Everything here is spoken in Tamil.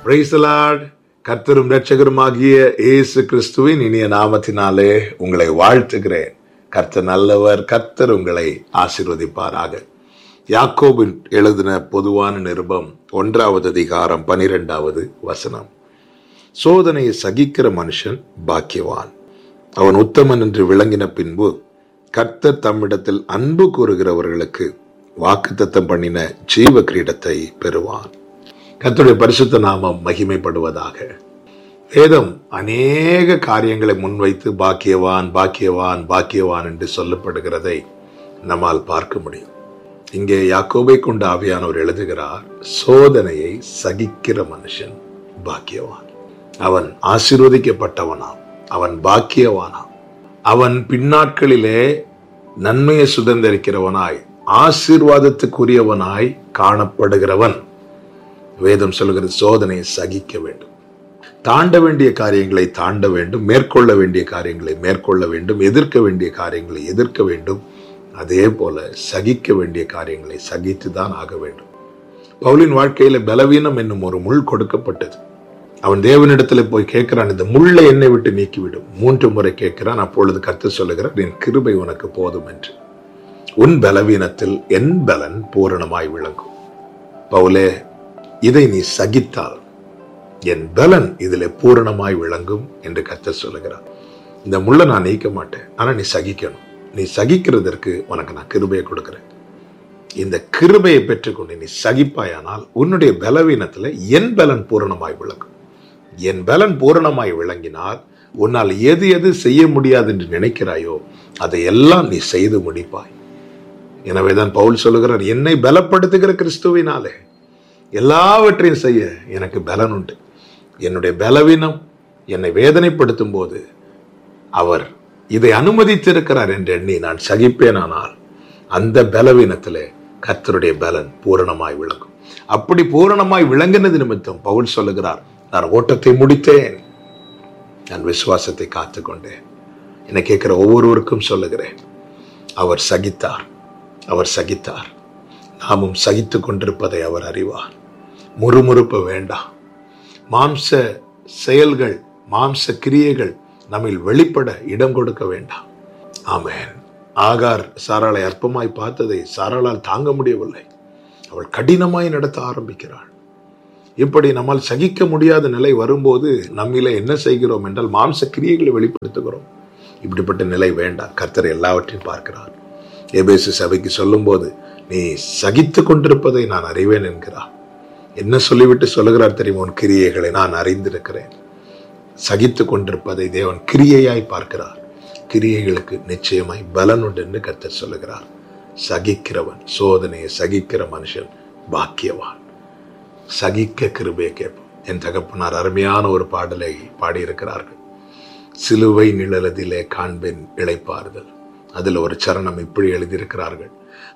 பிரைசலாட் கர்த்தரும் இரட்சகருமாகிய இயேசு கிறிஸ்துவின் இனிய நாமத்தினாலே உங்களை வாழ்த்துகிறேன் கர்த்தர் நல்லவர் கர்த்தர் உங்களை ஆசீர்வதிப்பாராக யாக்கோபின் எழுதின பொதுவான நிருபம் ஒன்றாவது அதிகாரம் பனிரெண்டாவது வசனம் சோதனையை சகிக்கிற மனுஷன் பாக்கியவான் அவன் உத்தமன் என்று விளங்கின பின்பு கர்த்தர் தம்மிடத்தில் அன்பு கூறுகிறவர்களுக்கு வாக்குத்தத்தம் பண்ணின ஜீவ கிரீடத்தை பெறுவான் கர்த்தருடைய பரிசுத்த நாமம் மகிமைப்படுவதாக வேதம் அநேக காரியங்களை முன்வைத்து பாக்கியவான் பாக்கியவான் பாக்கியவான் என்று சொல்லப்படுகிறதை நம்மால் பார்க்க முடியும் இங்கே யாக்கோபை கொண்ட ஆவியானவர் எழுதுகிறார் சோதனையை சகிக்கிற மனுஷன் பாக்கியவான் அவன் ஆசீர்வதிக்கப்பட்டவனாம் அவன் பாக்கியவானாம் அவன் பின்னாட்களிலே நன்மையை சுதந்திரிக்கிறவனாய் ஆசீர்வாதத்துக்குரியவனாய் காணப்படுகிறவன் வேதம் சொல்கிறது சோதனையை சகிக்க வேண்டும் தாண்ட வேண்டிய காரியங்களை தாண்ட வேண்டும் மேற்கொள்ள வேண்டிய காரியங்களை மேற்கொள்ள வேண்டும் எதிர்க்க வேண்டிய காரியங்களை எதிர்க்க வேண்டும் அதே போல சகிக்க வேண்டிய காரியங்களை சகித்து தான் ஆக வேண்டும் பவுலின் வாழ்க்கையில பலவீனம் என்னும் ஒரு முள் கொடுக்கப்பட்டது அவன் தேவனிடத்துல போய் கேட்கிறான் இந்த முள்ளை என்னை விட்டு நீக்கிவிடும் மூன்று முறை கேட்கிறான் அப்பொழுது கத்து சொல்லுகிறார் என் கிருபை உனக்கு போதும் என்று உன் பலவீனத்தில் என் பலன் பூரணமாய் விளங்கும் பவுலே இதை நீ சகித்தால் என் பலன் இதில் பூரணமாய் விளங்கும் என்று கத்த சொல்லுகிறார் இந்த முள்ளை நான் நீக்க மாட்டேன் ஆனா நீ சகிக்கணும் நீ சகிக்கிறதற்கு உனக்கு நான் கிருபையை கொடுக்கிறேன் இந்த கிருபையை பெற்றுக்கொண்டு நீ சகிப்பாயானால் உன்னுடைய பலவீனத்துல என் பலன் பூரணமாய் விளங்கும் என் பலன் பூரணமாய் விளங்கினால் உன்னால் எது எது செய்ய முடியாது என்று நினைக்கிறாயோ அதை எல்லாம் நீ செய்து முடிப்பாய் எனவேதான் பவுல் சொல்லுகிறார் என்னை பலப்படுத்துகிற கிறிஸ்துவினாலே எல்லாவற்றையும் செய்ய எனக்கு பலன் உண்டு என்னுடைய பலவீனம் என்னை வேதனைப்படுத்தும் போது அவர் இதை அனுமதித்திருக்கிறார் என்று எண்ணி நான் சகிப்பேனானால் அந்த பலவீனத்திலே கர்த்தருடைய பலன் பூரணமாய் விளங்கும் அப்படி பூரணமாய் விளங்கினது நிமித்தம் பவுல் சொல்லுகிறார் நான் ஓட்டத்தை முடித்தேன் நான் விசுவாசத்தை காத்துக்கொண்டேன் என்னை கேட்கிற ஒவ்வொருவருக்கும் சொல்லுகிறேன் அவர் சகித்தார் அவர் சகித்தார் நாமும் சகித்து கொண்டிருப்பதை அவர் அறிவார் முறுமுறுப்பு வேண்டாம் மாம்ச செயல்கள் மாம்ச கிரியைகள் நம்மில் வெளிப்பட இடம் கொடுக்க வேண்டாம் ஆமேன் ஆகார் சாராளை அற்பமாய் பார்த்ததை சாராளால் தாங்க முடியவில்லை அவள் கடினமாய் நடத்த ஆரம்பிக்கிறாள் இப்படி நம்மால் சகிக்க முடியாத நிலை வரும்போது நம்மில என்ன செய்கிறோம் என்றால் மாம்ச கிரியைகளை வெளிப்படுத்துகிறோம் இப்படிப்பட்ட நிலை வேண்டாம் கர்த்தர் எல்லாவற்றையும் பார்க்கிறார் எபேசு சபைக்கு சொல்லும்போது நீ சகித்து கொண்டிருப்பதை நான் அறிவேன் என்கிறார் என்ன சொல்லிவிட்டு சொல்லுகிறார் தெரியுமா உன் கிரியைகளை நான் அறிந்திருக்கிறேன் சகித்து கொண்டிருப்பதை தேவன் கிரியையாய் பார்க்கிறார் கிரியைகளுக்கு நிச்சயமாய் பலன் உண்டு என்று கர்த்தர் சொல்லுகிறார் சகிக்கிறவன் சோதனையை சகிக்கிற மனுஷன் பாக்கியவான் சகிக்க கிருபையை கேட்போம் என் தகப்பனார் அருமையான ஒரு பாடலை பாடியிருக்கிறார்கள் சிலுவை நிழலதிலே காண்பேன் இழைப்பார்கள் அதில் ஒரு சரணம் இப்படி எழுதியிருக்கிறார்கள்